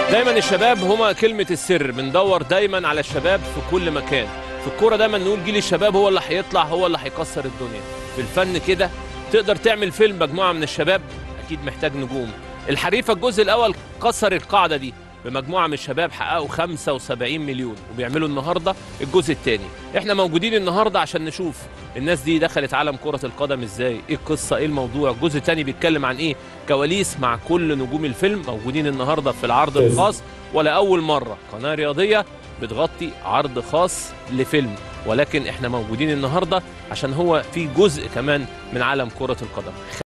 دايما الشباب هما كلمة السر بندور دايما على الشباب في كل مكان في الكورة دايما نقول جيل الشباب هو اللي هيطلع هو اللي هيكسر الدنيا في الفن كده تقدر تعمل فيلم مجموعة من الشباب أكيد محتاج نجوم الحريفة الجزء الأول كسر القاعدة دي بمجموعة من الشباب حققوا 75 مليون وبيعملوا النهاردة الجزء الثاني احنا موجودين النهاردة عشان نشوف الناس دي دخلت عالم كرة القدم ازاي ايه القصة ايه الموضوع الجزء الثاني بيتكلم عن ايه كواليس مع كل نجوم الفيلم موجودين النهاردة في العرض الخاص ولا أول مرة قناة رياضية بتغطي عرض خاص لفيلم ولكن احنا موجودين النهاردة عشان هو في جزء كمان من عالم كرة القدم